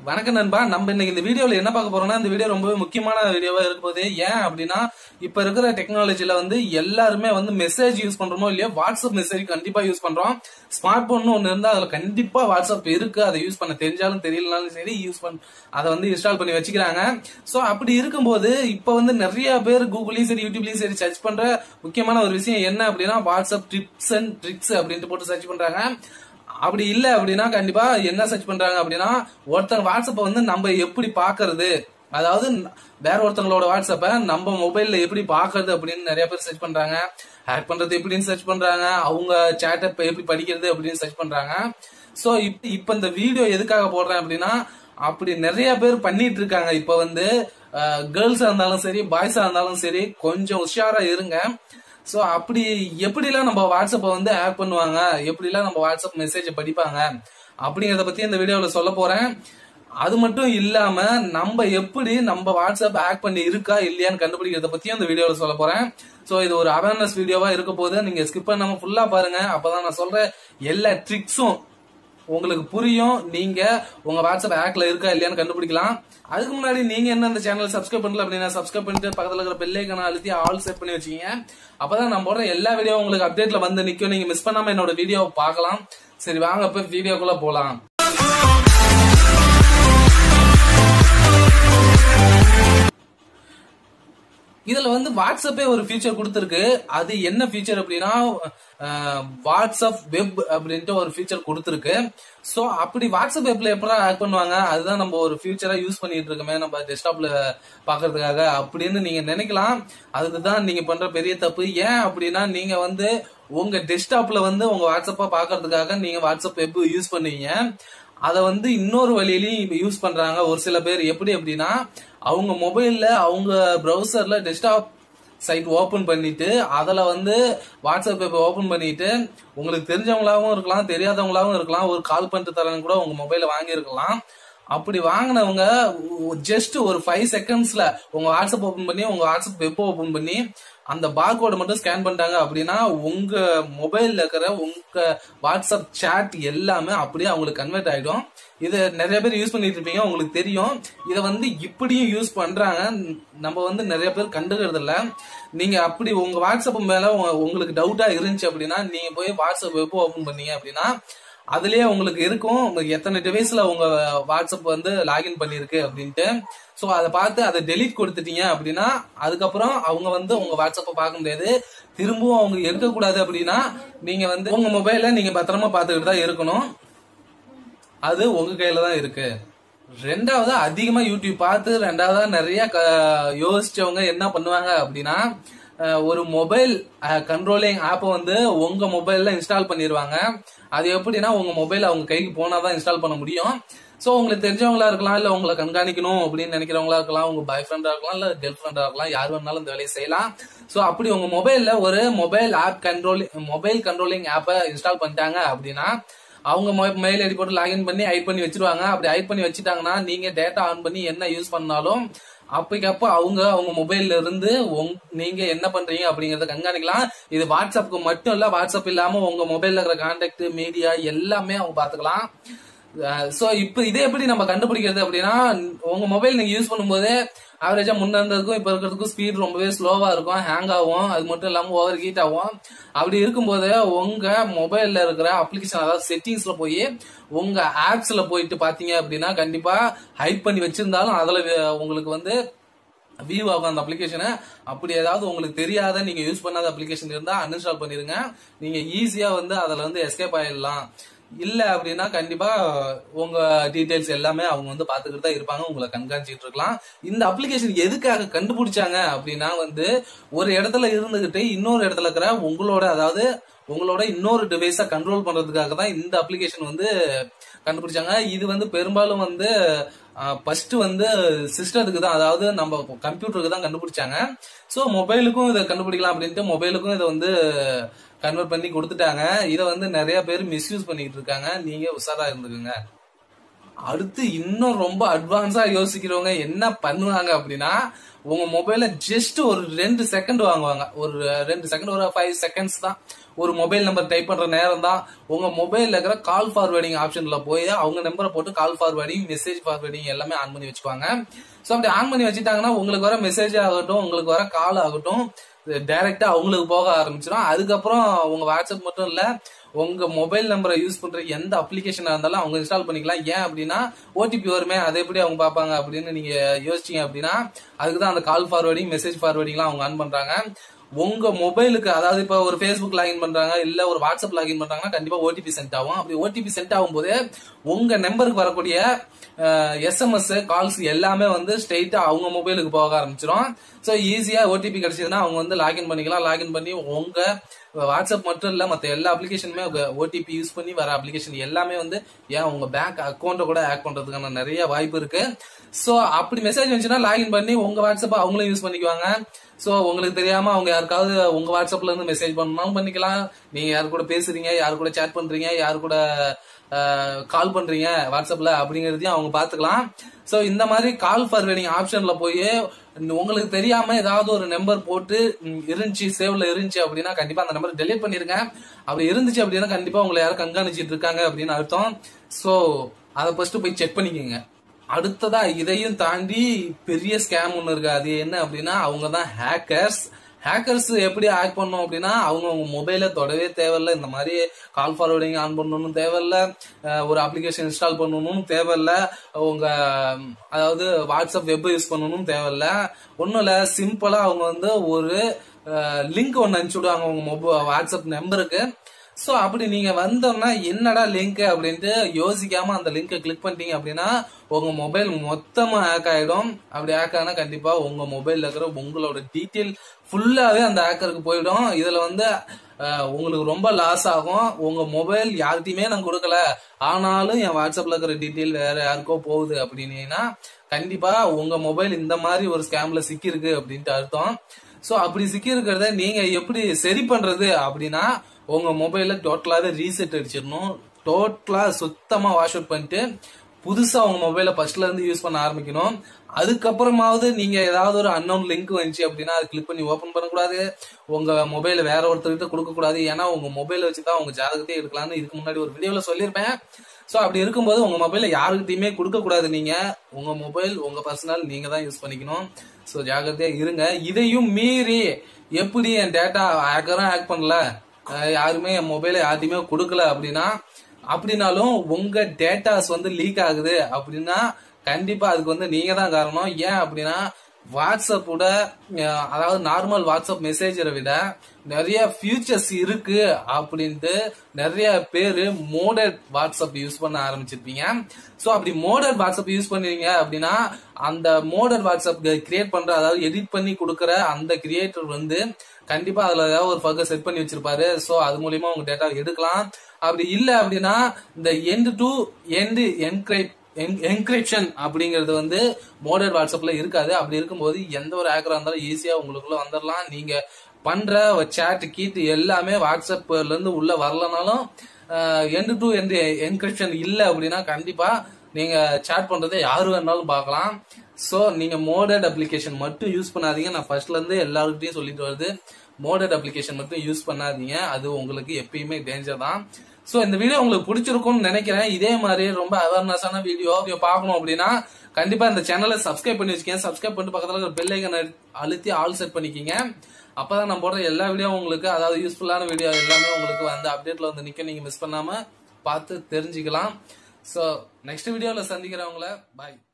வணக்கம் நண்பா நம்ம இன்னைக்கு இந்த வீடியோல என்ன பார்க்க போறோம்னா இந்த வீடியோ ரொம்பவே முக்கியமான வீடியோவா இருக்க போகுது ஏன் அப்படின்னா இப்ப இருக்கிற டெக்னாலஜில வந்து எல்லாருமே வந்து மெசேஜ் யூஸ் பண்றோமோ இல்லையோ வாட்ஸ்அப் மெசேஜ் கண்டிப்பா யூஸ் பண்றோம் ஸ்மார்ட் போன் ஒன்னு இருந்தா அதுல கண்டிப்பா வாட்ஸ்அப் இருக்கு அதை யூஸ் பண்ண தெரிஞ்சாலும் தெரியலனாலும் சரி யூஸ் பண்ண அதை வந்து இன்ஸ்டால் பண்ணி வச்சுக்கிறாங்க சோ அப்படி இருக்கும்போது இப்ப வந்து நிறைய பேர் கூகுளையும் சரி யூடியூப்லயும் சரி சர்ச் பண்ற முக்கியமான ஒரு விஷயம் என்ன அப்படின்னா வாட்ஸ்அப் டிப்ஸ் அண்ட் ட்ரிக்ஸ் அப்படின்ட்டு போட்டு சர்ச் பண்றாங்க அப்படி இல்ல அப்படின்னா கண்டிப்பா என்ன சர்ச் பண்றாங்க அப்படின்னா ஒருத்தங்க வாட்ஸ்அப்பை வந்து நம்ம எப்படி பாக்குறது அதாவது வேற ஒருத்தங்களோட வாட்ஸ்அப்பை நம்ம மொபைல்ல எப்படி பாக்குறது அப்படின்னு நிறைய பேர் சர்ச் பண்றாங்க ஹேக் பண்றது எப்படின்னு சர்ச் பண்றாங்க அவங்க சேட்டை எப்படி படிக்கிறது அப்படின்னு சர்ச் பண்றாங்க சோ இப்ப இப்ப இந்த வீடியோ எதுக்காக போடுறேன் அப்படின்னா அப்படி நிறைய பேர் பண்ணிட்டு இருக்காங்க இப்ப வந்து கேர்ள்ஸா இருந்தாலும் சரி பாய்ஸா இருந்தாலும் சரி கொஞ்சம் உஷாரா இருங்க சோ அப்படி எப்படிலாம் நம்ம வாட்ஸ்அப்பை வந்து ஹேக் பண்ணுவாங்க எப்படிலாம் நம்ம வாட்ஸ்அப் மெசேஜ் படிப்பாங்க அப்படிங்கறத பத்தி இந்த வீடியோல சொல்ல போறேன் அது மட்டும் இல்லாம நம்ம எப்படி நம்ம வாட்ஸ்அப் ஹேக் பண்ணி இருக்கா இல்லையான்னு கண்டுபிடிக்கிறத பத்தியும் இந்த வீடியோல சொல்ல போறேன் சோ இது ஒரு அவேர்னஸ் வீடியோவா இருக்க போது நீங்க ஸ்கிப் பண்ணாம ஃபுல்லா பாருங்க அப்பதான் நான் சொல்ற எல்லா ட்ரிக்ஸும் உங்களுக்கு புரியும் நீங்க உங்க வாட்ஸ்அப் ஹேக்ல இருக்கா இல்லையான்னு கண்டுபிடிக்கலாம் அதுக்கு முன்னாடி நீங்க என்ன இந்த சேனல் சப்ஸ்கிரைப் பண்ணல அப்படின்னா சப்ஸ்கிரைப் பண்ணிட்டு பக்கத்துல இருக்கிற பெல் ஐக்கனை அழுத்தி ஆல் செட் பண்ணி வச்சீங்க அப்பதான் நான் போடுற எல்லா வீடியோ உங்களுக்கு அப்டேட்ல வந்து நிக்கும் நீங்க மிஸ் பண்ணாம என்னோட வீடியோவை பார்க்கலாம் சரி வாங்க இப்ப வீடியோக்குள்ள போலாம் இதுல வந்து வாட்ஸ்அப்பே ஒரு ஃபீச்சர் கொடுத்துருக்கு அது என்ன ஃபீச்சர் அப்படின்னா வாட்ஸ்அப் வெப் அப்படின்ட்டு ஒரு ஃபீச்சர் கொடுத்துருக்கு ஸோ அப்படி வாட்ஸ்அப் வெப்ல எப்படா ஆட் பண்ணுவாங்க அதுதான் நம்ம ஒரு ஃபியூச்சரா யூஸ் பண்ணிட்டு இருக்கோமே நம்ம டெஸ்க்டாப்ல பாக்குறதுக்காக அப்படின்னு நீங்க நினைக்கலாம் அதுக்கு தான் நீங்க பண்ற பெரிய தப்பு ஏன் அப்படின்னா நீங்க வந்து உங்க டெஸ்க்டாப்ல வந்து உங்க வாட்ஸ்அப்பா பாக்குறதுக்காக நீங்க வாட்ஸ்அப் வெப் யூஸ் பண்ணுவீங்க அதை வந்து இன்னொரு வழியிலையும் யூஸ் பண்றாங்க ஒரு சில பேர் எப்படி அப்படின்னா அவங்க மொபைல்ல அவங்க ப்ரௌசர்ல டெஸ்க்டாப் சைட் ஓபன் பண்ணிட்டு அதுல வந்து வாட்ஸ்அப் ஆப் ஓபன் பண்ணிட்டு உங்களுக்கு தெரிஞ்சவங்களாவும் இருக்கலாம் தெரியாதவங்களாவும் இருக்கலாம் ஒரு கால் பண்ணிட்டு தரேன்னு கூட உங்க மொபைல வாங்கி இருக்கலாம் அப்படி வாங்கினவங்க ஜஸ்ட் ஒரு ஃபைவ் செகண்ட்ஸ்ல உங்க வாட்ஸ்அப் ஓபன் பண்ணி உங்க வாட்ஸ்அப் வெப் ஓபன் பண்ணி அந்த பார்கோட மட்டும் ஸ்கேன் பண்ணிட்டாங்க அப்படின்னா உங்க மொபைல்ல இருக்கிற உங்க வாட்ஸ்அப் சாட் எல்லாமே அப்படியே அவங்களுக்கு கன்வெர்ட் ஆயிடும் இதை நிறைய பேர் யூஸ் பண்ணிட்டு இருப்பீங்க உங்களுக்கு தெரியும் இதை வந்து இப்படியும் யூஸ் பண்றாங்க நம்ம வந்து நிறைய பேர் கண்டுக்கிறது இல்ல நீங்க அப்படி உங்க வாட்ஸ்அப் மேல உங்களுக்கு டவுட்டா இருந்துச்சு அப்படின்னா நீங்க போய் வாட்ஸ்அப் வெப் ஓபன் பண்ணீங்க அப்படின்னா அதுலயே உங்களுக்கு இருக்கும் எத்தனை டிவைஸ்ல உங்க வாட்ஸ்அப் வந்து லாகின் பண்ணிருக்கு அப்படின்ட்டு சோ அதை பார்த்து அதை டெலிட் கொடுத்துட்டீங்க அப்படின்னா அதுக்கப்புறம் அவங்க வந்து உங்க வாட்ஸ்அப்பை பார்க்க முடியாது திரும்பவும் அவங்க எடுக்கக்கூடாது அப்படின்னா நீங்க வந்து உங்க மொபைல நீங்க பத்திரமா பார்த்துக்கிட்டு தான் இருக்கணும் அது உங்க கையில தான் இருக்கு ரெண்டாவது அதிகமா யூடியூப் பார்த்து ரெண்டாவதா நிறைய யோசிச்சவங்க என்ன பண்ணுவாங்க அப்படின்னா ஒரு மொபைல் கண்ட்ரோலிங் ஆப்பை வந்து உங்க மொபைல்ல இன்ஸ்டால் பண்ணிடுவாங்க அது எப்படின்னா உங்க மொபைல் அவங்க கைக்கு போனாதான் இன்ஸ்டால் பண்ண முடியும் ஸோ உங்களுக்கு தெரிஞ்சவங்களா இருக்கலாம் இல்ல உங்களை கண்காணிக்கணும் அப்படின்னு நினைக்கிறவங்களா இருக்கலாம் உங்க பாய் ஃப்ரெண்டா இருக்கலாம் இல்ல கேர்ள் ஃப்ரெண்டா இருக்கலாம் யார் வேணாலும் இந்த வேலையை செய்யலாம் ஸோ அப்படி உங்க மொபைல்ல ஒரு mobile app control mobile controlling ஆப்பை இன்ஸ்டால் பண்ணிட்டாங்க அப்படின்னா அவங்க மெயில் ஐடி போட்டு லாகின் பண்ணி ஹைட் பண்ணி வச்சிருவாங்க அப்படி ஹைட் பண்ணி வச்சுட்டாங்கன்னா நீங்க டேட்டா ஆன் பண்ணி என்ன யூஸ் பண்ணாலும் அப்பைக்கப்ப அவங்க அவங்க மொபைல்ல இருந்து நீங்க என்ன பண்றீங்க அப்படிங்கறத கண்காணிக்கலாம் இது வாட்ஸ்அப்புக்கு மட்டும் இல்ல வாட்ஸ்அப் இல்லாம உங்க மொபைல்ல இருக்கிற கான்டாக்ட் மீடியா எல்லாமே அவங்க பாத்துக்கலாம் சோ இப்ப இதே எப்படி நம்ம கண்டுபிடிக்கிறது அப்படின்னா உங்க மொபைல் நீங்க யூஸ் பண்ணும்போது ஆவரேஜா முன்ன இருந்ததுக்கும் இப்ப இருக்கிறதுக்கும் ஸ்பீட் ரொம்பவே ஸ்லோவா இருக்கும் ஹேங் ஆகும் அது மட்டும் இல்லாம ஓவர் ஹீட் ஆகும் அப்படி இருக்கும்போது உங்க மொபைல்ல இருக்கிற அப்ளிகேஷன் அதாவது செட்டிங்ஸ்ல போய் உங்க ஆப்ஸ்ல போயிட்டு பாத்தீங்க அப்படின்னா கண்டிப்பா ஹைட் பண்ணி வச்சிருந்தாலும் அதுல உங்களுக்கு வந்து வியூ ஆகும் அந்த அப்ளிகேஷனை அப்படி ஏதாவது உங்களுக்கு தெரியாத நீங்க யூஸ் பண்ணாத அப்ளிகேஷன் இருந்தா அன்இன்ஸ்டால் பண்ணிருங்க நீங்க ஈஸியா வந்து அதுல வந்து எஸ்கேப் ஆயிடலாம் இல்ல அப்படின்னா கண்டிப்பா உங்க டீடைல்ஸ் எல்லாமே அவங்க வந்து பாத்துக்கிட்டு தான் இருப்பாங்க உங்களை கண்காணிச்சிட்டு இருக்கலாம் இந்த அப்ளிகேஷன் எதுக்காக கண்டுபிடிச்சாங்க அப்படின்னா வந்து ஒரு இடத்துல இருந்துகிட்டு இன்னொரு இடத்துல இருக்கிற உங்களோட அதாவது உங்களோட இன்னொரு டிவைஸ கண்ட்ரோல் பண்றதுக்காக தான் இந்த அப்ளிகேஷன் வந்து கண்டுபிடிச்சாங்க இது வந்து பெரும்பாலும் வந்து ஃபர்ஸ்ட் வந்து சிஸ்டத்துக்கு தான் அதாவது நம்ம கம்ப்யூட்டருக்கு தான் கண்டுபிடிச்சாங்க ஸோ மொபைலுக்கும் இதை கண்டுபிடிக்கலாம் அப்படின்ட்டு மொபைலுக்கும் இதை வந்து கன்வெர்ட் பண்ணி கொடுத்துட்டாங்க இதை வந்து நிறைய பேர் மிஸ்யூஸ் பண்ணிட்டு இருக்காங்க நீங்க உஷாரா இருந்துக்குங்க அடுத்து இன்னும் ரொம்ப அட்வான்ஸா யோசிக்கிறவங்க என்ன பண்ணுவாங்க அப்படின்னா உங்க மொபைல ஜஸ்ட் ஒரு ரெண்டு செகண்ட் வாங்குவாங்க ஒரு ரெண்டு செகண்ட் ஒரு ஃபைவ் செகண்ட்ஸ் தான் ஒரு மொபைல் நம்பர் டைப் பண்ற நேரம் தான் உங்க மொபைல்ல இருக்கிற கால் ஃபார்வர்டிங் ஆப்ஷன்ல போய் அவங்க நம்பரை போட்டு கால் ஃபார்வர்டிங் மெசேஜ் ஃபார்வர்டிங் எல்லாமே ஆன் பண்ணி வச்சுக்குவாங்க ஸோ அப்படி ஆன் பண்ணி வச்சுட்டாங்கன்னா உங்களுக்கு வர மெசேஜ் ஆகட்டும் உங்களுக்கு வர கால் ஆகட்டும் டைரக்டா அவங்களுக்கு போக ஆரம்பிச்சிடும் அதுக்கப்புறம் உங்க வாட்ஸ்அப் மட்டும் இல்ல உங்க மொபைல் நம்பரை யூஸ் பண்ற எந்த அப்ளிகேஷனா இருந்தாலும் அவங்க இன்ஸ்டால் பண்ணிக்கலாம் ஏன் அப்படின்னா ஓடிபி வருமே அதை எப்படி அவங்க பார்ப்பாங்க அப்படின்னு நீங்க யோசிச்சீங்க அப்படின்னா அதுக்கு தான் அந்த கால் ஃபார்வர்டிங் மெசேஜ் ஃபார்வர்டிங்லாம் அவங்க ஆன் பண்றாங்க உங்க மொபைலுக்கு அதாவது இப்ப ஒரு ஃபேஸ்புக் லாகின் பண்றாங்க இல்ல ஒரு வாட்ஸ்அப் லாகின் பண்றாங்கன்னா கண்டிப்பா ஓடிபி சென்ட் ஆகும் அப்படி ஓடிபி சென்ட் ஆகும் போது உங்க நம்பருக்கு வரக்கூடிய எஸ்எம்எஸ் கால்ஸ் எல்லாமே வந்து ஸ்ட்ரெயிட்டா அவங்க மொபைலுக்கு போக ஆரம்பிச்சிடும் ஸோ ஈஸியா ஓடிபி கிடைச்சதுன்னா அவங்க வந்து லாகின் பண்ணிக்கலாம் லாகின் பண்ணி உங்க வாட்ஸ்அப் மட்டும் இல்ல மத்த எல்லா அப்ளிகேஷனுமே ஓடிபி யூஸ் பண்ணி வர அப்ளிகேஷன் எல்லாமே வந்து ஏன் உங்க பேங்க் அக்கௌண்ட்டை கூட ஹேக் பண்றதுக்கான நிறைய வாய்ப்பு இருக்கு சோ அப்படி மெசேஜ் வந்துச்சுன்னா லாகின் பண்ணி உங்க வாட்ஸ்அப் அவங்களும் யூஸ் பண்ணிக்குவாங்க சோ உங்களுக்கு தெரியாம அவங்க யாருக்காவது உங்க வாட்ஸ்அப்ல இருந்து மெசேஜ் பண்ணாலும் பண்ணிக்கலாம் நீங்க யாரு கூட பேசுறீங்க யாரு கூட சேட் பண்றீங்க யாரு கூட கால் பண்றீங்க வாட்ஸ்அப்ல அப்படிங்கறதையும் அவங்க பாத்துக்கலாம் சோ இந்த மாதிரி கால் ஃபார்வேர்டிங் ஆப்ஷன்ல போய் உங்களுக்கு தெரியாம ஏதாவது ஒரு நம்பர் போட்டு ம், இருந்துச்சு சேவ்ல இருந்துச்சு அப்படின்னா கண்டிப்பா அந்த நம்பர் டெலிட் பண்ணிருங்க அப்படி இருந்துச்சு அப்படின்னா கண்டிப்பா உங்களை யாரும் கண்காணிச்சிட்டு இருக்காங்க அப்படின்னு அர்த்தம் சோ அதை ஃபர்ஸ்ட் போய் செக் பண்ணிக்கோங்க அடுத்ததா இதையும் தாண்டி பெரிய ஸ்கேம் ஒண்ணு இருக்கு அது என்ன அப்படின்னா அவங்க தான் ஹேக்கர்ஸ் ஹேக்கர்ஸ் எப்படி ஹேக் பண்ணோம் அப்படின்னா அவங்க உங்க மொபைல தொடவே தேவையில்ல இந்த மாதிரி கால் ஃபார்வர்டிங் ஆன் பண்ணணும்னு தேவையில்ல அஹ் ஒரு அப்ளிகேஷன் இன்ஸ்டால் பண்ணணும்னு தேவையில்ல உங்க ம், அதாவது வாட்ஸ்அப் வெப் யூஸ் பண்ணணும்னு தேவையில்ல ஒன்றும் இல்ல சிம்பிளா அவங்க வந்து ஒரு லிங்க் ஒன்று அனுப்பிச்சு விடுவாங்க உங்க மொபைல் வாட்ஸ்அப் நம்பருக்கு சோ அப்படி நீங்க வந்தோம்னா என்னடா லிங்க் அப்படின்ட்டு யோசிக்காம அந்த லிங்கை கிளிக் பண்ணிட்டீங்க அப்படின்னா உங்க மொபைல் மொத்தமா ஹேக் ஆயிடும் அப்படி ஹேக் ஆனா கண்டிப்பா உங்க மொபைல்ல இருக்கிற உங்களோட டீட்டெயில் ஃபுல்லாவே அந்த ஹேக்கருக்கு போயிடும் இதுல வந்து அஹ், உங்களுக்கு ரொம்ப லாஸ் ஆகும் உங்க மொபைல் யார்கிட்டயுமே நான் கொடுக்கல ஆனாலும் என் வாட்ஸ்அப்ல இருக்கிற டீட்டெயில் வேற யாருக்கோ போகுது அப்படின்னீங்கன்னா கண்டிப்பா உங்க மொபைல் இந்த மாதிரி ஒரு ஸ்கேம்ல சிக்கிருக்கு அப்படின்ட்டு அர்த்தம் சோ அப்படி சிக்கி இருக்கிறத நீங்க எப்படி சரி பண்றது அப்படின்னா உங்க மொபைல டோட்டலாவே ரீசெட் அடிச்சிடணும் டோட்டலா சுத்தமா வாஷ் அவுட் பண்ணிட்டு புதுசா உங்க மொபைல ஃபர்ஸ்ட்ல இருந்து யூஸ் பண்ண ஆரம்பிக்கணும் அதுக்கப்புறமாவது நீங்க ஏதாவது ஒரு அன்னோன் லிங்க் வந்துச்சு அப்படின்னா அது கிளிக் பண்ணி ஓபன் பண்ணக்கூடாது உங்க மொபைல வேற ஒருத்தர்கிட்ட கொடுக்க கூடாது ஏன்னா உங்க மொபைல வச்சுதான் உங்க ஜாதகத்தையே எடுக்கலாம்னு இதுக்கு முன்னாடி ஒரு வீடியோல சொல்லியிருப்பேன் சோ அப்படி இருக்கும்போது உங்க மொபைல யாருக்கிட்டயுமே கொடுக்க கூடாது நீங்க உங்க மொபைல் உங்க பர்சனல் நீங்க தான் யூஸ் பண்ணிக்கணும் சோ ஜாகிரதையா இருங்க இதையும் மீறி எப்படி என் டேட்டா ஹேக்கரும் ஹேக் பண்ணல அஹ் யாருமே என் மொபைலை யார்ட்டையுமே கொடுக்கல அப்படின்னா அப்படின்னாலும் உங்க டேட்டாஸ் வந்து லீக் ஆகுது அப்படின்னா கண்டிப்பா அதுக்கு வந்து நீங்க தான் காரணம் ஏன் அப்படின்னா வாட்ஸ்அப்போட அஹ், அதாவது நார்மல் வாட்ஸ்அப் மெசேஜரை விட நிறைய ஃபியூச்சர்ஸ் இருக்கு அப்படின்ட்டு நிறைய பேரு மோடட் வாட்ஸ்அப் யூஸ் பண்ண ஆரம்பிச்சிருப்பீங்க சோ அப்படி மோடட் வாட்ஸ்அப் யூஸ் பண்ணுவீங்க அப்படின்னா அந்த மோடட் வாட்ஸ்அப் கிரியேட் பண்ற அதாவது எடிட் பண்ணி கொடுக்கற அந்த கிரியேட்டர் வந்து கண்டிப்பா அதுல ஏதாவது ஒரு பக்க செட் பண்ணி வச்சிருப்பாரு சோ அது மூலியமா உங்க டேட்டா எடுக்கலாம் அப்படி இல்ல அப்படின்னா இந்த end to end encrypt encryption அப்படிங்கிறது வந்து மோடர் வாட்ஸ்அப்ல இருக்காது அப்படி இருக்கும்போது எந்த ஒரு ஹேக்கரா இருந்தாலும் ஈஸியா உங்களுக்குள்ள வந்துடலாம் நீங்க பண்ற சேட் கீட் எல்லாமே வாட்ஸ்அப்ல இருந்து உள்ள வரலனாலும் எண்ட் டு எண்ட் என்கிரிப்ஷன் இல்ல அப்படின்னா கண்டிப்பா நீங்க சேட் பண்றதை யாரு வேணாலும் பார்க்கலாம் சோ நீங்க மோடட் அப்ளிகேஷன் மட்டும் யூஸ் பண்ணாதீங்க நான் ஃபர்ஸ்ட்ல இருந்து எல்லாருக்கிட்டையும் சொல்லிட்டு வருது மோடட் அப்ளிகேஷன் மட்டும் யூஸ் பண்ணாதீங்க அது உங்களுக்கு எப்பயுமே டேஞ்சர் தான் சோ இந்த வீடியோ உங்களுக்கு பிடிச்சிருக்கும்னு நினைக்கிறேன் இதே மாதிரி ரொம்ப அவேர்னஸான வீடியோ பார்க்கணும் அப்படின்னா கண்டிப்பா இந்த சேனலை சப்ஸ்கிரைப் பண்ணி வச்சுக்கேன் சப்ஸ்கிரைப் பண்ணிட்டு பக்கத்துல இருக்கிற பெல் ஐக்கன் அழுத்தி ஆல் செட் பண்ணிக்கிங்க அப்பதான் நான் போடுற எல்லா வீடியோ உங்களுக்கு அதாவது யூஸ்ஃபுல்லான வீடியோ எல்லாமே உங்களுக்கு வந்து அப்டேட்ல வந்து நிக்க நீங்க மிஸ் பண்ணாம பார்த்து தெரிஞ்சுக்கலாம் சோ நெக்ஸ்ட் வீடியோல சந்திக்கிறவங்கள பாய்